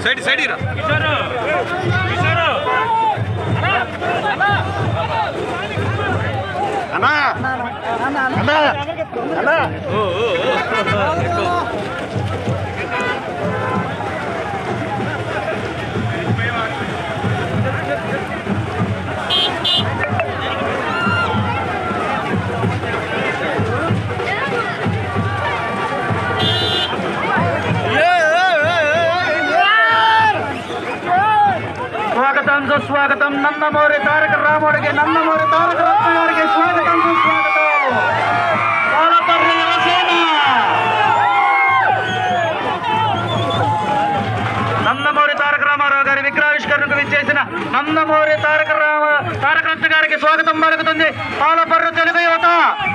side side రా అన్నా అన్నా అన్నా స్వాగతం సుస్వాగతం నందమూరి తారక రాముడికి నందమూరి తారక రత్న గారికి స్వాగతం సుస్వాగతం పాలపర్రి యువసేన నందమూరి తారక రామారావు గారి విగ్రహావిష్కరణకు విచ్చేసిన నందమూరి తారక రామ తారక రత్న గారికి స్వాగతం పలుకుతుంది పాలపర్రు తెలుగు యువత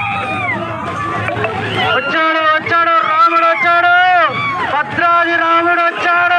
వచ్చాడు వచ్చాడు రాముడు వచ్చాడు భద్రాది రాముడు వచ్చాడు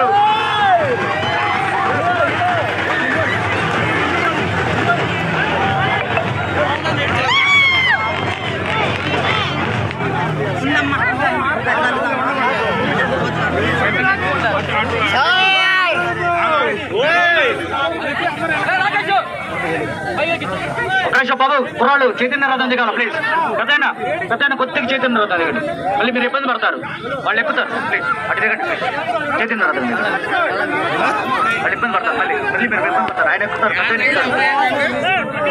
ఒక నిమిషం బాబు కుర్రాళ్ళు చైతన్య రథం దిగాల ప్లీజ్ పెద్దయినా పెద్దయినా కొద్దిగా చైతన్య రథం దిగండి మళ్ళీ మీరు ఇబ్బంది పడతారు వాళ్ళు ఎక్కుతారు ప్లీజ్ అటు దిగండి ప్లీజ్ చైతన్య రథం దిగండి వాళ్ళు ఇబ్బంది పడతారు మళ్ళీ మళ్ళీ మీరు ఇబ్బంది పడతారు ఆయన ఎక్కుతారు పెద్దయిన ఎక్కుతారు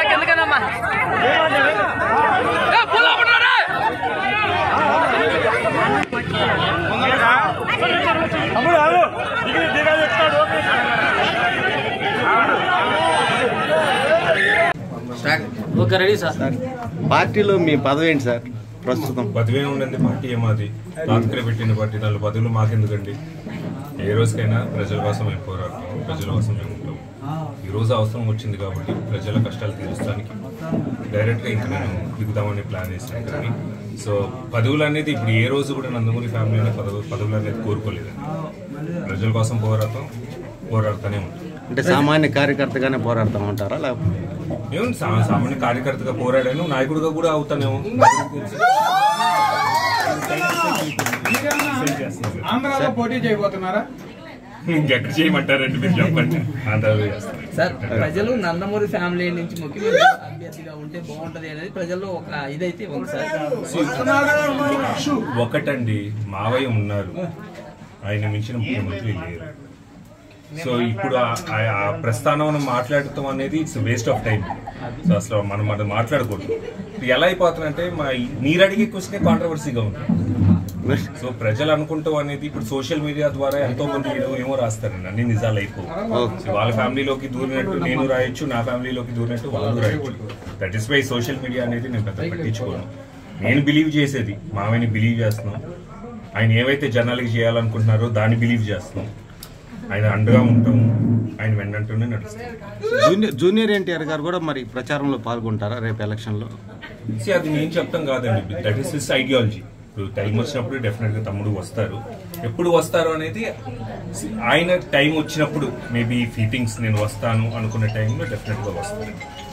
ఓకే రెడీ సార్ పార్టీలో మీ పదవి ఏంటి సార్ ప్రస్తుతం పదవే ఉండండి పార్టీ ఏమాది రాత్రి పెట్టిన పార్టీ నాలుగు పదవులు మాకెందుకండి ఏ రోజుకైనా ప్రజల కోసం మేము పోరాడతాం ప్రజల కోసం మేము ఉంటాం ఈ రోజు అవసరం వచ్చింది కాబట్టి ప్రజల కష్టాలు తీర్చడానికి డైరెక్ట్గా ఇంకా నేను దిగుదామని ప్లాన్ చేశాను కానీ సో పదవులు అనేది ఇప్పుడు ఏ రోజు కూడా నందమూరి ఫ్యామిలీ అనేది పదవు పదవులు అనేది కోరుకోలేదండి ప్రజల కోసం పోరాడతాం పోరాడుతూనే ఉంటాం అంటే సామాన్య కార్యకర్తగానే పోరాడతామంటారా లేకపోతే నేను సా- సామాన్య కార్యకర్తగా పోరాడాను నాయకుడిగా కూడా అవుతానేమో ఆంధ్రాలో పోటీ చేయబోతున్నారా ఇంకెక్కడ చేయమంటారండి మీరు చెప్పండి ఆంధ్రాలో చేస్తాను సార్ ప్రజలు నందమూరి ఫ్యామిలీ నుంచి ముఖ్యమంత్రి అభ్యర్థిగా ఉంటే బాగుంటది అనేది ప్రజల్లో ఒక ఇదైతే ఉంది సార్ ఒకటండి మావయ్య ఉన్నారు ఆయన మించిన ముఖ్యమంత్రి లేరు సో ఇప్పుడు ఆ- ఆ- ఆ ప్రస్థానం మాట్లాడటం అనేది it's waste of time so అసలు మనం మనం మాట్లాడకూడదు ఇప్పుడు ఎలా అయిపోతుందంటే మా మీరు అడిగే క్వశ్చనే కాంట్రవర్సీగా ఉంది సో ప్రజలు అనుకుంటాం అనేది ఇప్పుడు సోషల్ మీడియా ద్వారా ఎంతో మంది ఏదో ఏమో రాస్తారండి అన్ని నిజాలు అయిపోవు సో వాళ్ళ ఫ్యామిలీలోకి దూరినట్టు నేను రాయొచ్చు నా ఫ్యామిలీలోకి దూరినట్టు వాళ్ళు రాయొచ్చు that is why social media అనేది నేను పెద్ద పట్టించుకోను నేను బిలీవ్ చేసేది మావయ్యని బిలీవ్ చేస్తున్నాం ఆయన ఏవైతే జనాలకి చేయాలనుకుంటున్నారో దాన్ని బిలీవ్ చేస్తున్నాం ఆయన అండగా ఉంటాం ఆయన వెన్నంటూనే నడుస్తాం జూనియర్ జూనియర్ ఎన్టీఆర్ గారు కూడా మరి ప్రచారంలో పాల్గొంటారా రేపు ఎలక్షన్లో See, అది నేను చెప్తాం కాదండి దట్ ఈస్ హిస్ ఐడియాలజీ ఇప్పుడు టైం వచ్చినప్పుడు డెఫినెట్ గా తమ్ముడు వస్తారు ఎప్పుడు వస్తారు అనేది see, ఆయన టైం వచ్చినప్పుడు మేబీ ఫీటింగ్స్ నేను వస్తాను అనుకునే టైంలో డెఫినెట్ గా వస్తారు